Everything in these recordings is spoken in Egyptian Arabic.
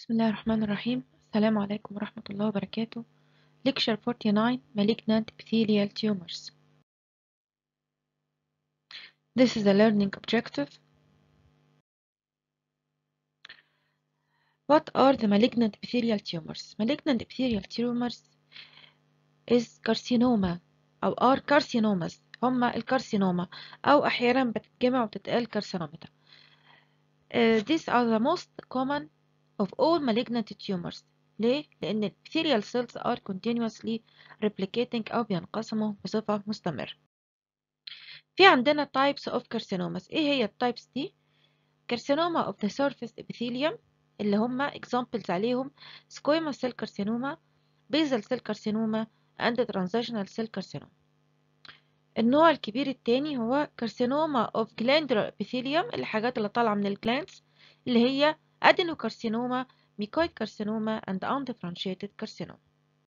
بسم الله الرحمن الرحيم السلام عليكم ورحمة الله وبركاته Lecture 49 Malignant Epithelial Tumors This is a learning objective What are the malignant epithelial tumors? Malignant epithelial tumors is carcinoma أو are carcinomas هما الكارسينوما أو أحيانا بتتجمع وتتقال كارسينومتا uh, These are the most common of all malignant tumors ليه؟ لأن ال epithelial cells are continuously replicating أو بينقسموا بصفة مستمرة. في عندنا types of carcinomas إيه هي التايبس دي؟ carcinoma of the surface epithelium اللي هما examples عليهم squamous cell carcinoma basal cell carcinoma and transitional cell carcinoma. النوع الكبير التاني هو carcinoma of glandular epithelium الحاجات اللي طالعة من الجلاندز اللي هي adenocarcinoma, mycoid carcinoma, and undifferentiated carcinoma.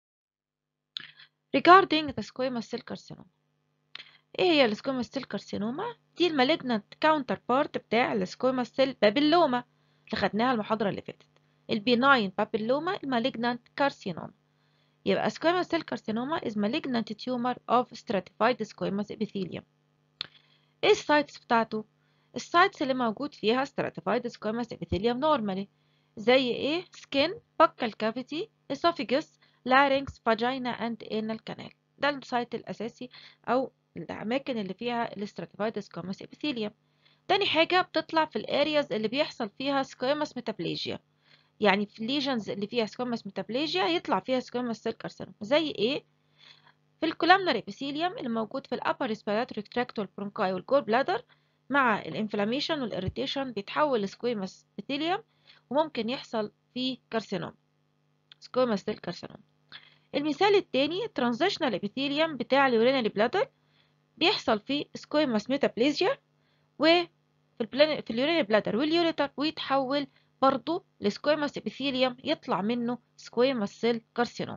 Regarding the squamous cell carcinoma. ايه هي السكويموس سيل كارسينوما؟ دي المالجنت كاونتر بارت بتاع السكويموس سيل بابيلوما اللي خدناها المحاضرة اللي فاتت. البيناين بابيلوما المالجنت كارسينوما. يبقى squamous cell carcinoma is malignant tumor of stratified squamous epithelium. ايه السايتس بتاعته؟ السايتس اللي موجود فيها stratified squamous epithelium normally زي ايه skin buccal cavity esophagus larynx vagina and anal canal ده السايت الاساسي او الاماكن اللي فيها stratified squamous epithelium تاني حاجه بتطلع في الارياز اللي بيحصل فيها squamous metaplasia يعني في الليجنز اللي فيها squamous metaplasia يطلع فيها squamous cell carcinoma زي ايه في الكولامنر ابيثيليوم اللي موجود في الابر ريسبيراتوري تراكت والبرونكاي والجول بلادر مع الانفلاميشن والاريتيشن بيتحول لسكويموس ابيثيليوم وممكن يحصل فيه كارسينوم سكويموس سيل كارسينوم المثال التاني ترانزيشنال ابيثيليوم بتاع اليورينري بلادر بيحصل فيه سكويموس ميتابليزيا وفي البلان في اليورينري بلادر واليوريتر ويتحول برضه لسكويموس ابيثيليوم يطلع منه سكويموس سيل كارسينوم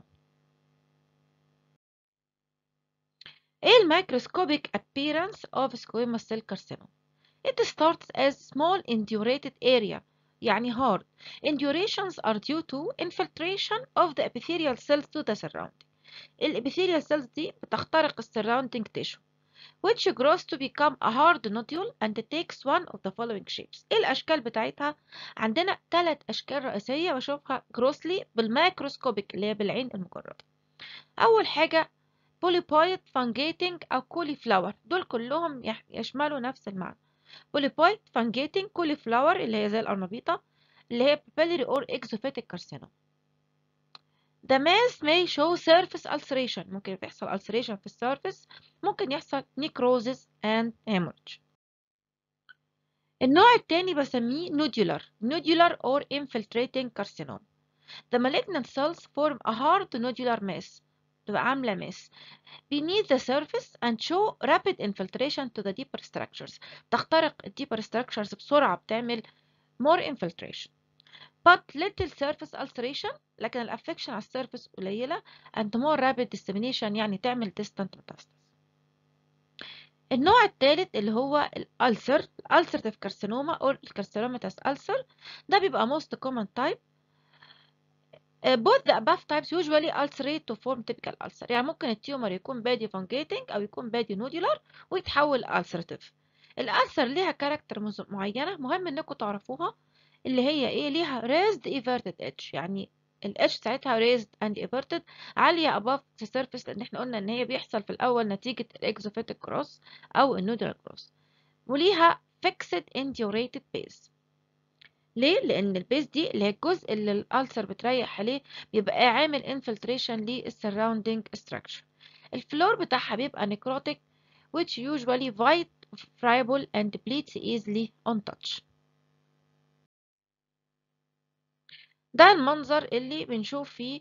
ايه الميكروسكوبيك appearance of squamous cell carcinoma It starts as small indurated area يعني hard. Indurations are due to infiltration of the epithelial cells to the surrounding. الابيثيريال cells دي بتخترق ال surrounding tissue which grows to become a hard nodule and takes one of the following shapes. ايه الاشكال بتاعتها؟ عندنا ثلاث اشكال رئيسيه بشوفها grossly بالميكروسكوبيك اللي هي بالعين المجرده. اول حاجه polypoid fungating او cauliflower دول كلهم يشملوا نفس المعنى. polypoid fungating cauliflower اللي هي زي القرنبيطة اللي هي papillary or exophytic carcinoma. The mass may show surface ulceration ممكن يحصل ulceration في السيرفيس ممكن يحصل necrosis and hemorrhage. النوع التاني بسميه nodular nodular or infiltrating carcinoma. The malignant cells form a hard nodular mass تبقى عاملة ماس beneath the surface and show rapid infiltration to the deeper structures تخترق ال deeper structures بسرعة بتعمل more infiltration but little surface ulceration لكن الافكشن على السيرفيس قليلة and more rapid dissemination يعني تعمل distant metastasis النوع الثالث اللي هو الألسر ulcerative carcinoma or carcinomatous ulcer ده بيبقى most common type both the above types usually ulcerate to form typical ulcer يعني ممكن التيومر يكون بادي fungating او يكون بادي nodular ويتحول ulcerative الألسر ليها كاركتر معينة مهم انكم تعرفوها اللي هي ايه ليها raised everted edge يعني الedge بتاعتها raised and everted عالية above the surface لان احنا قلنا ان هي بيحصل في الاول نتيجة الاكزوفيتك كروس او النودولار كروس وليها fixed indurated base ليه؟ لأن البيز دي اللي هي الجزء اللي الألسر بتريح عليه بيبقى عامل انفلتريشن للسراوندينج structure. الفلور بتاعها بيبقى necrotic which usually white friable and bleeds easily on touch. ده المنظر اللي بنشوف فيه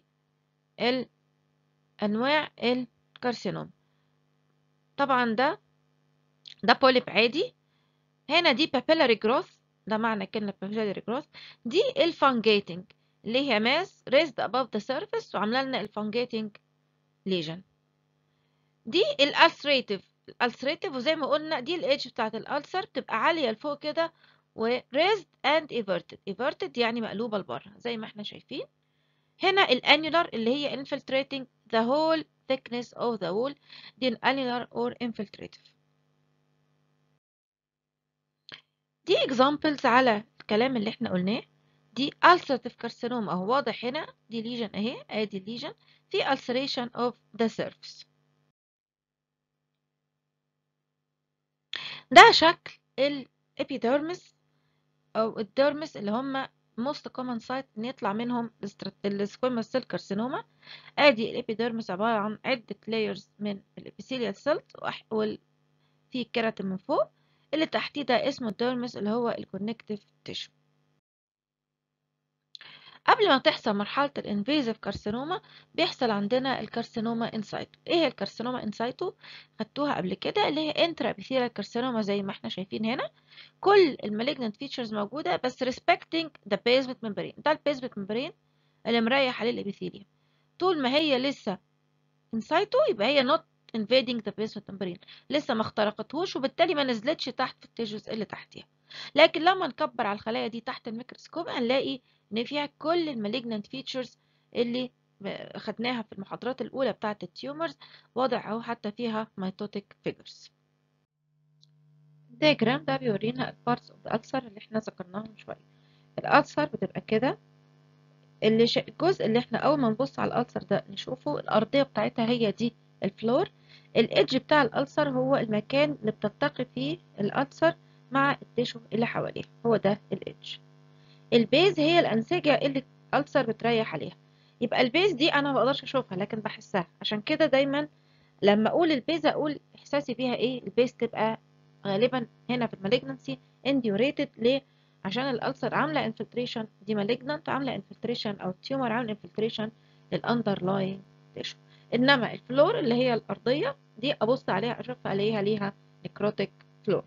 أنواع الكارسينوم. طبعا ده ده بوليب عادي هنا دي papillary growth ده معنى كلمة papillary growth دي الفانجيتنج اللي هي ماس raised above the surface وعاملة لنا الفانجيتنج lesion دي الالسريتيف الالسريتيف وزي ما قلنا دي الايدج بتاعت الالسر بتبقى عالية لفوق كده و raised and everted everted يعني مقلوبة لبره زي ما احنا شايفين هنا الانيولار اللي هي infiltrating the whole thickness of the wall دي الانيولار or infiltrative دي examples على الكلام اللي احنا قلناه دي ulcerative carcinoma اهو واضح هنا دي lesion اهي ادي lesion في ulceration of the surface ده شكل الابيديرمس او الديرمس اللي هم most common site ان يطلع منهم السكويموس سيل كارسينوما ادي الابيديرمس عباره عن عده layers من الابيثيليال سيلز في كيراتين من فوق اللي تحتيه ده اسمه الديرمس اللي هو الكونكتيف تيشو قبل ما تحصل مرحلة الانفيزيف كارسينوما بيحصل عندنا الكارسينوما انسايتو ايه هي الكارسينوما انسايتو خدتوها قبل كده اللي هي انترا ابيثيليال كارسينوما زي ما احنا شايفين هنا كل المالجنت فيتشرز موجودة بس respecting the basement membrane ده البيزمنت membrane اللي مريح عليه الابيثيليوم طول ما هي لسه انسايتو يبقى هي not invading the basement membrane لسه ما اخترقتهوش وبالتالي ما نزلتش تحت في التيشوز اللي تحتيها لكن لما نكبر على الخلايا دي تحت الميكروسكوب هنلاقي ان فيها كل المالجنت فيتشرز اللي خدناها في المحاضرات الاولى بتاعه التيومرز واضح اهو حتى فيها ميتوتيك فيجرز الدياجرام ده بيورينا البارتس اوف الالسر اللي احنا ذكرناهم من شويه الالسر بتبقى كده اللي ش... الجزء اللي احنا اول ما نبص على الالسر ده نشوفه الارضيه بتاعتها هي دي الفلور الايدج بتاع الالسر هو المكان اللي بتلتقي فيه الالسر مع التيشو اللي حواليه هو ده الايدج البيز هي الانسجه اللي الالسر بتريح عليها يبقى البيز دي انا ما بقدرش اشوفها لكن بحسها عشان كده دايما لما اقول البيز اقول احساسي بيها ايه البيز تبقى غالبا هنا في المالجنسي انديوريتد ليه عشان الالسر عامله انفلتريشن دي مالجنانت عامله انفلتريشن او التيومر عامله انفلتريشن للاندرلاين تيشو انما الفلور اللي هي الارضيه دي ابص عليها اشوفها الاقيها ليها نكروتيك فلور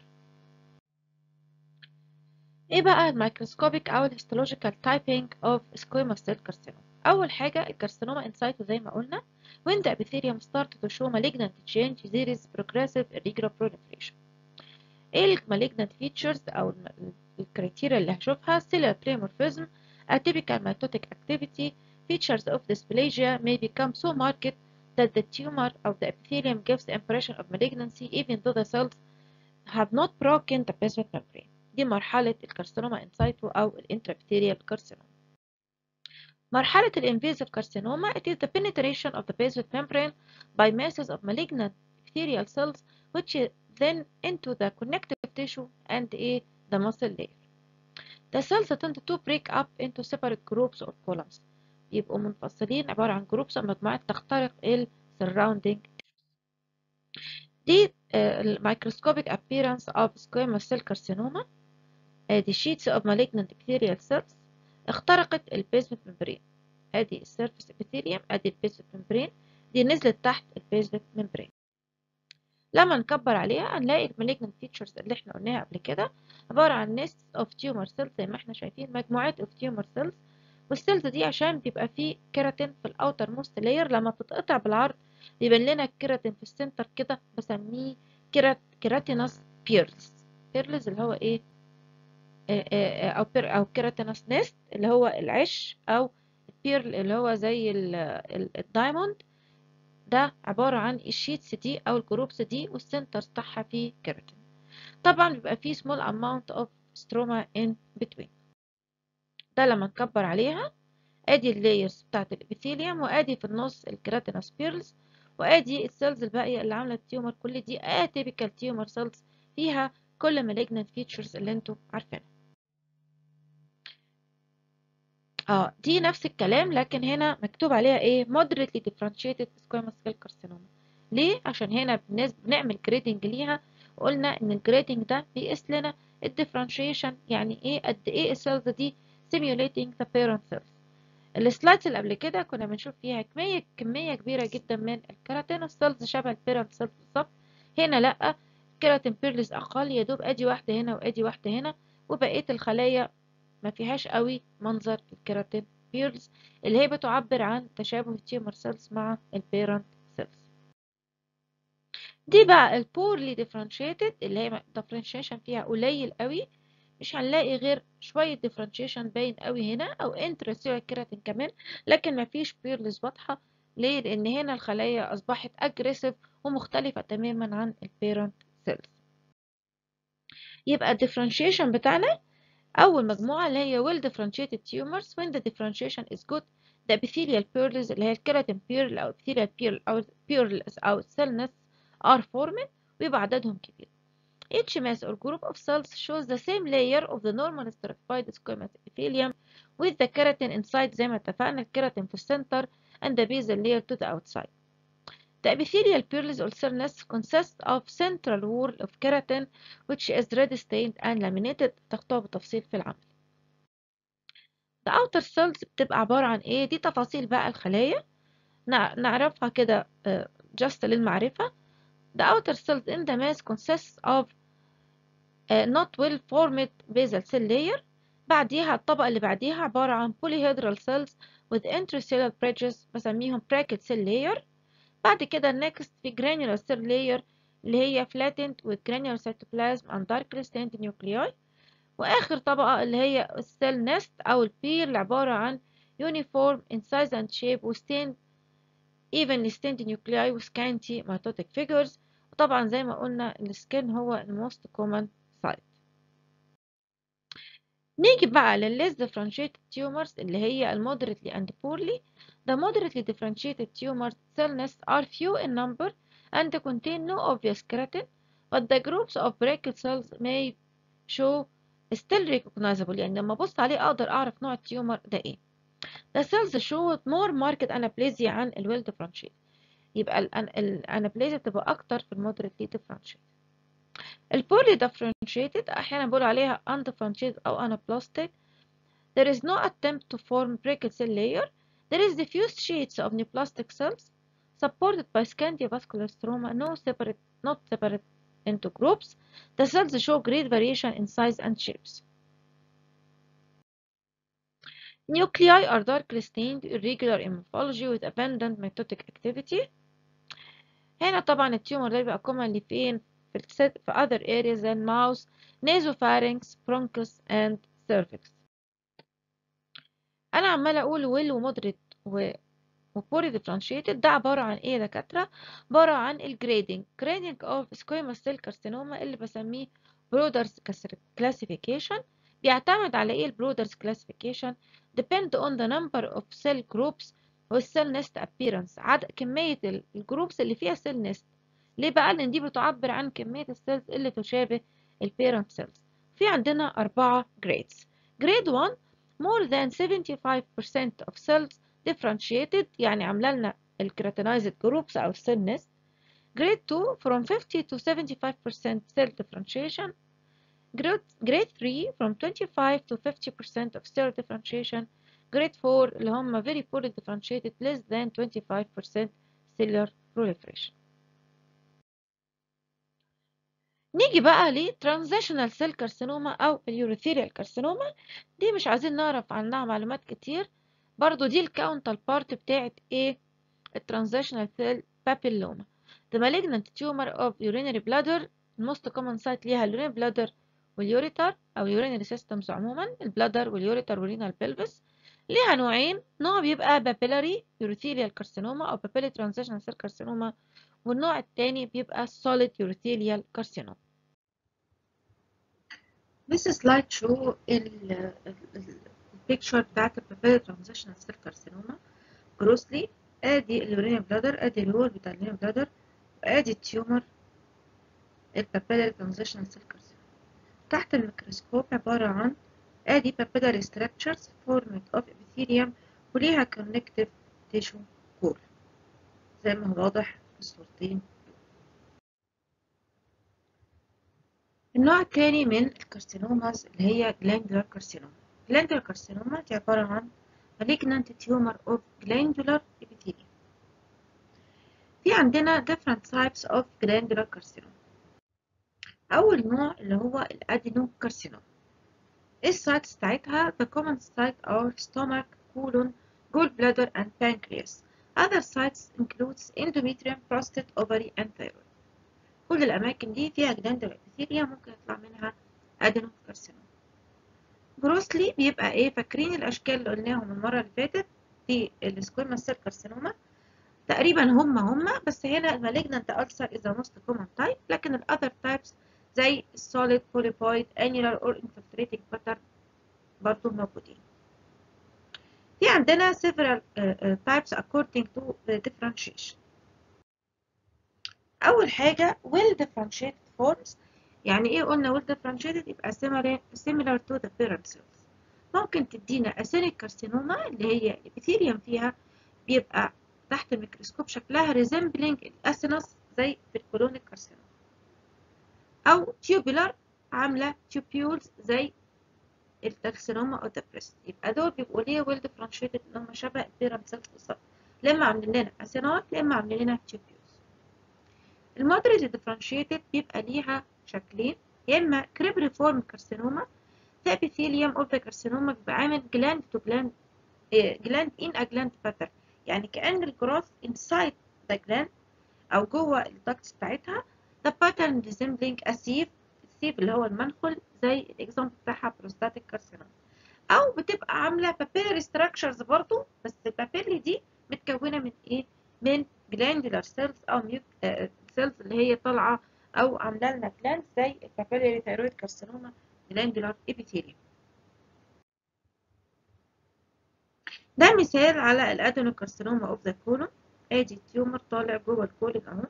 ايه بقى الميكروسكوبيك او الهيستولوجيكال تايبنج اوف سكويموس سيل كارسينوما اول حاجه الكارسينوما انسايتو زي ما قلنا when the epithelium started to show malignant change there is progressive irregular proliferation ايه المالجنت فيتشرز او الكريتيريا اللي هشوفها cellular polymorphism atypical mitotic activity features of dysplasia may become so marked that the tumor of the epithelium gives the impression of malignancy even though the cells have not broken the basement membrane دي مرحلة الكارسينوما انسايتو أو الانترابيثيريال كارسينوما مرحلة الانفيزيف كارسينوما it is the penetration of the basement membrane by masses of malignant epithelial cells which then into the connective tissue and a the muscle layer. The cells tend to break up into separate groups or columns. يبقوا منفصلين عبارة عن groups أو مجموعات تخترق ال surrounding دي الميكروسكوبيك appearance of squamous cell carcinoma ادي sheets of malignant epithelial cells اخترقت البيزمنت ممبرين ادي السيرفيس epithelium ادي البيزمنت ممبرين دي نزلت تحت البيزمنت ممبرين لما نكبر عليها هنلاقي المالجنت فيتشرز اللي احنا قلناها قبل كده عبارة عن نست اوف تيومر سيلز زي ما احنا شايفين مجموعات اوف تيومر سيلز والسيلز دي عشان بيبقى فيه كيراتين في الاوتر موست لاير لما بتتقطع بالعرض بيبان لنا الكيراتين في السنتر كده بسميه كيرات كيراتينس بيرلز بيرلز اللي هو ايه او بير او كيراتينس نست اللي هو العش او البيرل اللي هو زي الدايموند ده عبارة عن الشيتس دي أو الجروبس دي والسنتر بتاعها فيه كيراتين طبعا بيبقى فيه small amount of stroma in between ده لما نكبر عليها ادي اللايرز بتاعت الابيثيليوم وادي في النص الكيراتينس بيرلز وادي السيلز الباقية اللي عاملة التيومر كل دي اتيبيكال تيومر سيلز فيها كل malignant features اللي انتوا عارفينها اه دي نفس الكلام لكن هنا مكتوب عليها ايه moderately differentiated squamous cell carcinoma ليه عشان هنا بنعمل جريدنج ليها وقلنا ان الجريدنج ده بيقيس لنا الديفرنشيشن يعني ايه قد ايه السيلز دي simulating the parent cells السلايدز اللي قبل كده كنا بنشوف فيها كمية كمية كبيرة جدا من الكيراتين السيلز شبه البيرنت سيلز بالظبط هنا لأ كيراتين بيرلز أقل يا دوب أدي واحدة هنا وأدي واحدة هنا وبقية الخلايا ما فيهاش قوي منظر الكيراتين بيرلز اللي هي بتعبر عن تشابه التيومر سيلز مع البيرنت سيلز دي بقى البورلي ديفرنشيتد اللي هي differentiation فيها قليل قوي مش هنلاقي غير شوية differentiation باين قوي هنا أو intracellular keratin كمان لكن مفيش بيرلز واضحة ليه؟ لأن هنا الخلايا أصبحت aggressive ومختلفة تماما عن البيرنت cells يبقى الديفرنشيشن بتاعنا أول مجموعة اللي هي well differentiated tumors when the differentiation is good the epithelial pearls اللي هي الكيراتين بيرل أو epithelial pearl أو pearls أو cell nests are formed ويبقى عددهم كبير. Each mass or group of cells shows the same layer of the normal stratified squamous epithelium with the keratin inside زي ما اتفقنا الكيراتين في السنتر and the basal layer to the outside. The epithelial pearls or cell nests consist of central wall of keratin which is red stained and laminated تخطوها بالتفصيل في العمل. The outer cells بتبقى عبارة عن ايه؟ دي تفاصيل بقى الخلايا نعرفها كده just للمعرفة. The outer cells in the mass consists of uh, not well formed basal cell layer بعديها الطبقة اللي بعديها عبارة عن polyhedral cells with intracellular bridges بسميهم bracket cell layer بعد كده next في granular cell layer اللي هي flattened with granular cytoplasm and darkly stained nuclei وآخر طبقة اللي هي السيل نست أو البير اللي عبارة عن uniform in size and shape و stained evenly stained nuclei و scanty mitotic figures وطبعا زي ما قلنا السكين هو الموست common site نيجي بقى لل less differentiated tumors اللي هي ال moderately and poorly The moderately differentiated tumors cell nests are few in number and contain no obvious keratin but the groups of bracket cells may show still recognizable يعني لما ابص عليه اقدر اعرف نوع التيومر ده ايه The cells show more marked anaplasia عن ال well differentiated يبقى الانابليزيا بتبقى اكتر في المودريتلي differentiated البولي differentiated احيانا بقول عليها undifferentiated او anaplastic there is no attempt to form bracket cell layer there is diffuse sheets of neoplastic cells supported by scanty vascular stroma no separate not separate into groups the cells show great variation in size and shapes Nuclei are darkly stained, irregular in morphology with abundant mitotic activity. هنا طبعا التيومر ده بيبقى commonly فين في الست في other areas than mouth, nasopharynx, bronchus and cervix. أنا عمالة أقول well ومودريت و وبوري differentiated ده عبارة عن إيه يا دكاترة؟ عبارة عن الجريدنج grading of squamous cell carcinoma اللي بسميه برودرز classification بيعتمد على إيه البرودرز classification depend on the number of cell groups والcell nest appearance عدد كمية الجروبس اللي فيها cell nest ليه بقى لأن دي بتعبر عن كمية السيلز اللي تشابه البيرنت سيلز في عندنا أربعة grades grade 1 more than 75% of cells differentiated يعني عاملة لنا الكراتينايزد جروبس أو السيل نست grade 2 from 50 to 75% cell differentiation grade, grade 3 from 25 to 50% of cell differentiation grade 4 اللي هم very poorly differentiated less than 25% cellular proliferation نيجي بقى ل transitional cell carcinoma أو اليوريثيريال carcinoma دي مش عايزين نعرف عنها معلومات كتير برضو دي الكاونتر بارت بتاعت ايه الترانزيشنال cell papilloma the malignant tumor of urinary bladder most common site ليها urinary bladder واليوريتر أو urinary systems عموما البلادر واليوريتر والرينال pelvis ليها نوعين نوع بيبقى papillary urothelial carcinoma أو papillary transitional cell carcinoma والنوع التاني بيبقى solid urothelial carcinoma This slide show ال البيكتشر بتاعت البابيلا ترانزيشنال سيل كارسينوما جروسلي ادي اليورينيا بلادر ادي الوول بتاع اليورينيا بلادر وادي التيومر البابيلا ترانزيشنال سيل كارسينوما تحت الميكروسكوب عبارة عن ادي بابيلاري structures formed of epithelium وليها connective tissue core زي ما هو واضح في الصورتين النوع الثاني من الكارسينوماز اللي هي glandular carcinoma glandular carcinoma دي عبارة عن malignant tumor of glandular epithelium في عندنا different types of glandular carcinoma أول نوع اللي هو الأدينوكارسينوما السايتس بتاعتها the common site are stomach, colon, gallbladder and pancreas other sites includes endometrium, prostate, ovary and thyroid كل الأماكن دي فيها glandular epithelium ممكن يطلع منها adenocarcinoma جروسلي بيبقى ايه فاكرين الاشكال اللي قلناهم المره اللي فاتت في السكويما سيل كارسينوما تقريبا هم هم بس هنا المالجنانت ألسر is the most common type لكن الاذر types زي solid polypoid annular or infiltrating pattern برضو موجودين في عندنا several uh, uh, types according to the differentiation أول حاجة well differentiated forms يعني إيه قلنا well differentiated يبقى similar, similar to the parent cells ممكن تدينا acinic carcinoma اللي هي الابيثيليوم فيها بيبقى تحت الميكروسكوب شكلها resembling الأسينوس زي في الكولونيك كارسينوما أو tubular عاملة tubules زي الكارسينوما أو بريست يبقى دول بيبقوا ليه well differentiated اللي هم شبه البيرام سيلز بالظبط لا إما عاملين لنا أسينوت لا إما عاملين لنا tubules المودريت differentiated بيبقى ليها شكلين يا إما كريبريفورم كارسينوما في ابيثيليوم أوف ذا كارسينوما بيبقى عامل جلاند تو جلاند جلاند إن أ جلاند باترن يعني كأن الجروث inside the gland أو جوه الدكتس بتاعتها the pattern resembling a sieve السيف اللي هو المنخل زي الإكزامبل بتاعها بروستاتيك كارسينوما أو بتبقى عاملة papillary structures برضو بس البابيلي دي متكونة من إيه؟ من glandular cells أو ميوك cells اللي هي طالعة أو عاملة لنا glands زي البابيلاري ثيرويد كارسينوما glandular epithelium ده مثال على الادينوكارسينوما اوف ذا كولون ادي التيومر طالع جوه الكولون اهو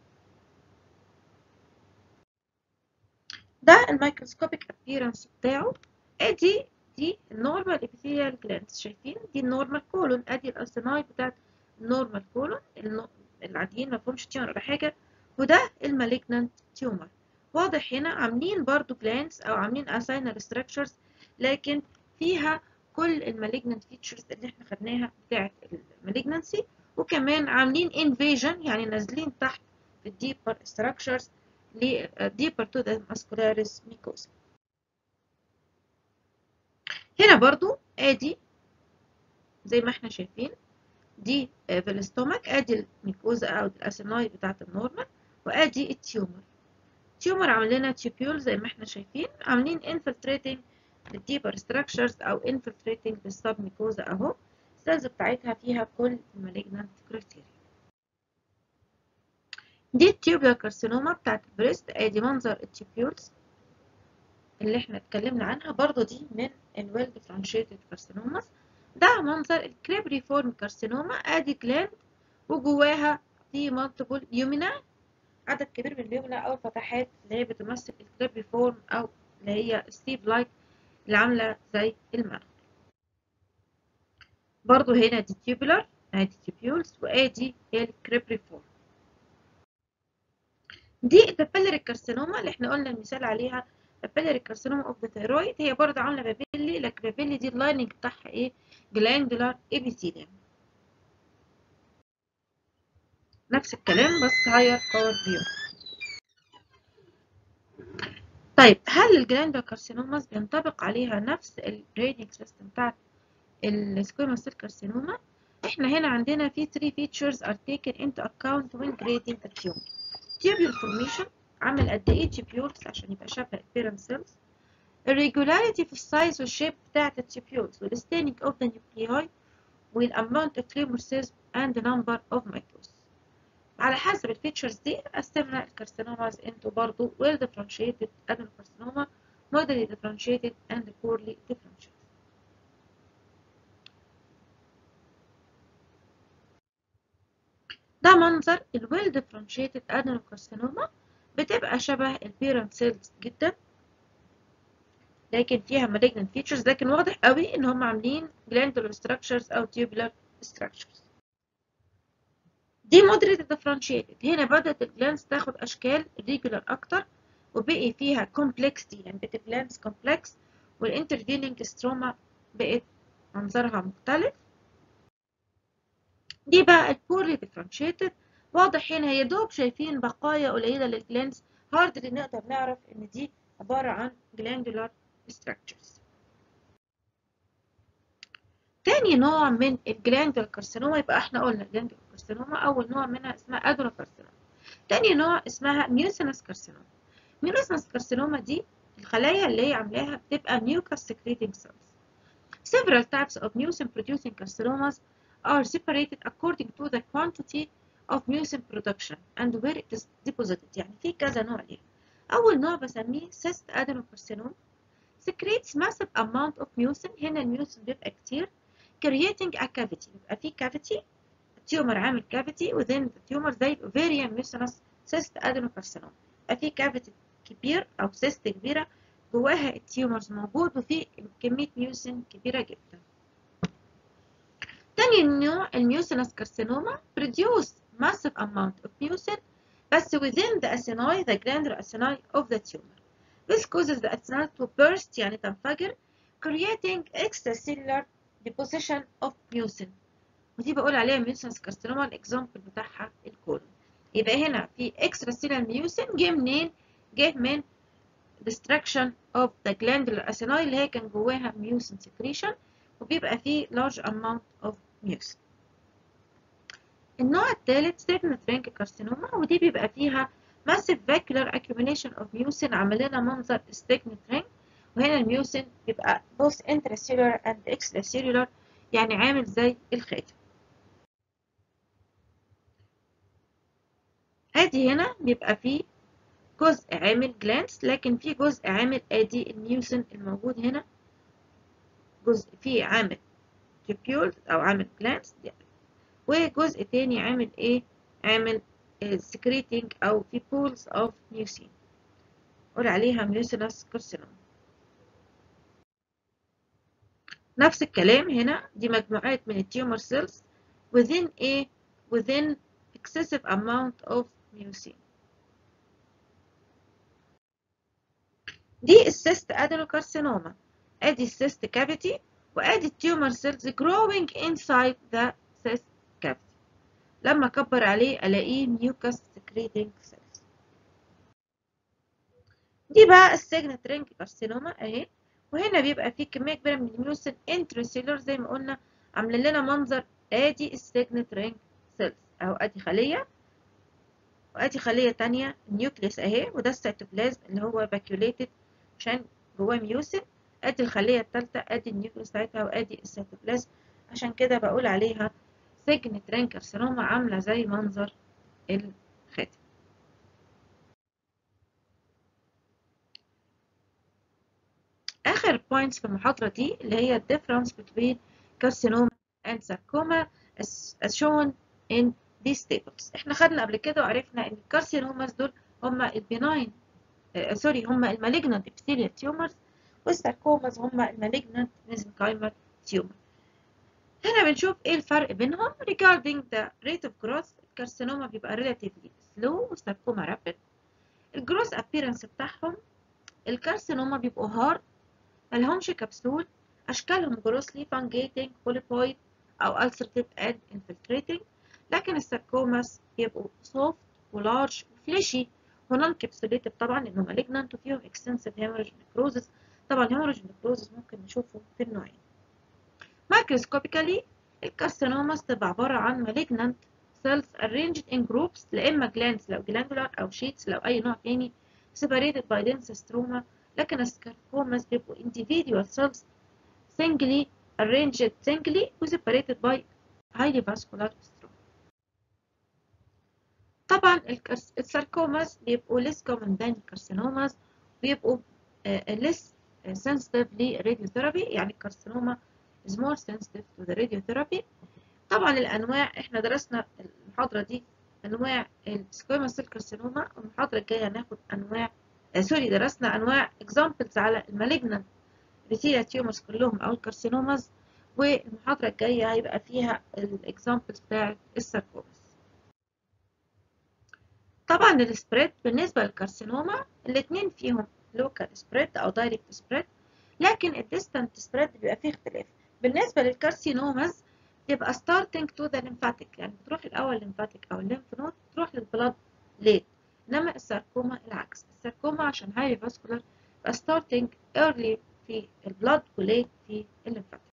ده الميكروسكوبيك ابييرنس بتاعه ادي دي النورمال ابيثيليال جلاندز شايفين دي النورمال كولون ادي الاسيناي بتاعت النورمال كولون العاديين ما فيهمش تيومر ولا حاجه وده المالجنانت تيومر واضح هنا عاملين برضو جلاندز او عاملين اساينال ستراكشرز لكن فيها كل المالجنانت فيتشرز اللي احنا خدناها بتاعت المالجنانسي وكمان عاملين انفيجن يعني نازلين تحت في الديبر ستراكشرز deeper to the muscularis mucosa هنا برضو ادي زي ما احنا شايفين دي في الاستومك ادي الميكوزا او الاسيناي بتاعت النورمال وادي التيومر التيومر عامل لنا تيبيول زي ما احنا شايفين عاملين infiltrating الديبر ستراكشرز او infiltrating بالسب ميكوزا اهو السيلز بتاعتها فيها كل المالجنانت كريتيريا دي التيوبيا كارسينوما بتاعت البريست ادي منظر التيبيولز اللي احنا اتكلمنا عنها برضو دي من الويل ديفرنشيتد كارسينوماس ده منظر الكريبريفورم كارسينوما ادي جلاند وجواها في مالتيبل يومينا عدد كبير من اليومنا او الفتحات اللي هي بتمثل الكريبريفورم او اللي هي ستيف لايك اللي عامله زي المنخل برضو هنا دي تيوبولار ادي تيبيولز وادي الكريبريفورم دي البابيلاري كارسينوما اللي احنا قلنا المثال عليها بابيلاري كارسينوما اوف ذا ثيرويد هي برضه عامله بابيلي لكن بابيلي دي اللايننج بتاعها ايه جلاندولار ابيثيليوم نفس الكلام بس هاير باور فيو طيب هل الجلاندولار كارسينوماس بينطبق عليها نفس الجريدنج سيستم بتاعت السكويما سيل كارسينوما احنا هنا عندنا في 3 features are taken into account when grading the tumor tubular formation عامل قد ايه tubules عشان يبقى شبه البيرن سيلز الريجولاريتي في السايز والشيب بتاعت التيبيولز والستيننج اوف ذا نيوكلياي والاماونت اوف تيومر سيلز اند نمبر اوف مايكروز على حسب الفيتشرز دي قسمنا الكارسينوماز انتو برضو well differentiated adenocarcinoma moderately differentiated and poorly differentiated ده منظر ال well differentiated adenocarcinoma بتبقى شبه البيرنت سيلز جدا لكن فيها malignant features لكن واضح قوي ان هم عاملين glandular structures او tubular structures دي moderate differentiated هنا بدأت الجلانس تاخد اشكال regular اكتر وبقي فيها complexity يعني بقت الجلانس complex والintervening stroma بقت منظرها مختلف دي بقى البورلي differentiated واضح هنا يا دوب شايفين بقايا قليلة للجلانس هاردلي نقدر نعرف ان دي عبارة عن glandular structures تاني نوع من الجلاندولار كارسينوما يبقى احنا قلنا الجلاندولار كارسينوما اول نوع منها اسمها ادرو كارسينوما تاني نوع اسمها ميوسينس كارسينوما ميوسينس كارسينوما دي الخلايا اللي هي عاملاها بتبقى mucus secreting cells several types of mucin producing carcinomas are separated according to the quantity of mucin production and where it is deposited يعني في كذا نوع ليها أول نوع بسميه cyst adenocarcinoma secretes massive amount of mucin هنا الميوسين بيبقى كتير creating a cavity يبقى في cavity التيومر عامل cavity within the tumor زي ovarian mucinous cyst adenocarcinoma يبقى في cavity كبير أو cyst كبيرة جواها التيومرز موجود وفي كمية ميوسين كبيرة جدا تاني نوع الميوسينس كارسينوما produce massive amount of mucin بس within the acini the glandular acini of the tumor this causes the acini to burst يعني تنفجر creating extracellular deposition of mucin ودي بقول عليها mucinous كارسينوما الاكزامبل بتاعها الكولون يبقى هنا في extracellular mucin جه منين؟ جه من destruction of the glandular acini اللي هي كان جواها mucin secretion وبيبقى فيه large amount of mucin النوع الثالث signet ring carcinoma ودي بيبقى فيها massive vacuolar accumulation of mucin عامل لنا منظر signet ring وهنا الميوسين بيبقى both intracellular and extracellular يعني عامل زي الخاتم ادي هنا بيبقى فيه جزء عامل جلانس لكن في جزء عامل ادي الميوسين الموجود هنا جزء فيه عامل tubules او عامل جلانس وجزء تاني عامل ايه عامل secreting او في pools of mucin قول عليها mucinous carcinoma نفس الكلام هنا دي مجموعات من التيومر سيلز within a within excessive amount of mucin دي السيست ادينوكارسينوما ادي السيست كافيتي وادي التيومر سيلز growing inside the cyst cavity لما اكبر عليه الاقيه mucus secreting cells دي بقى السيجنت رينج كارسينوما اهي وهنا بيبقى فيه كميه كبيره من الميوسين انترسيلر زي ما قلنا عامله لنا منظر ادي السيجنت رينج سيلز اهو ادي خليه وادي خليه تانية النيوكليس اهي وده السيتوبلازم اللي هو باكيوليتد عشان جواه ميوسين ادي الخليه الثالثه ادي النيوكليس بتاعتها وادي السيتوبلازم عشان كده بقول عليها سيجنت رينج كارسينوما عامله زي منظر الخاتم آخر points في المحاضرة دي اللي هي difference between carcinoma and sarcoma as, as shown in these tables احنا خدنا قبل كده وعرفنا ان الكارسينوماز دول هما البناين آه سوري هما المالجنانت epithelial tumors والساركوماز هما المالجنانت mesenchymal tumor هنا بنشوف ايه الفرق بينهم regarding the rate of growth الكارسينوما بيبقى relatively slow والساركوما rapid الجروث appearance بتاعهم الكارسينوما بيبقوا هارد ملهمش كبسول أشكالهم جروسلي فانجيتنج بوليبويد أو ulcerative and infiltrating لكن الساركوماس بيبقوا soft ولارج وفليشي ونون كبسوليتد طبعا لأنه malignant وفيهم extensive hemorrhage necrosis طبعا hemorrhage necrosis ممكن نشوفه في النوعين microscopically الكارسينوماس تبقى عبارة عن malignant cells arranged in groups لا إما glands لو glandular أو sheets لو أي نوع تاني separated by dense stroma لكن الساركوماس بيبقوا individual cells singly arranged singly و separated by highly vascular stroma طبعا الساركوماس بيبقوا less common than carcinomas بيبقوا uh, less sensitive للراديوثيرابي يعني الكارسينوما is more sensitive to the radiotherapy طبعا الأنواع احنا درسنا المحاضرة دي أنواع السكويما سيل كارسينوما والمحاضرة الجاية هناخد أنواع آه سوري درسنا أنواع examples على المالجنانت epithelial tumors كلهم أو الكارسينوماز والمحاضرة الجاية هيبقى فيها الإكزامبلز بتاع الساركوماس طبعا السبريد بالنسبة للكارسينوما الاتنين فيهم لوكال سبريد أو دايركت سبريد لكن الديستانت سبريد بيبقى فيه اختلاف بالنسبة للكارسينوماز تبقى starting to the lymphatic يعني بتروح الأول lymphatic أو الليمف نود تروح للبلاد ليت إنما الساركوما العكس الساركوما عشان هاي فاسكولار يبقى starting early في البلاد وليت في الليمفاتيك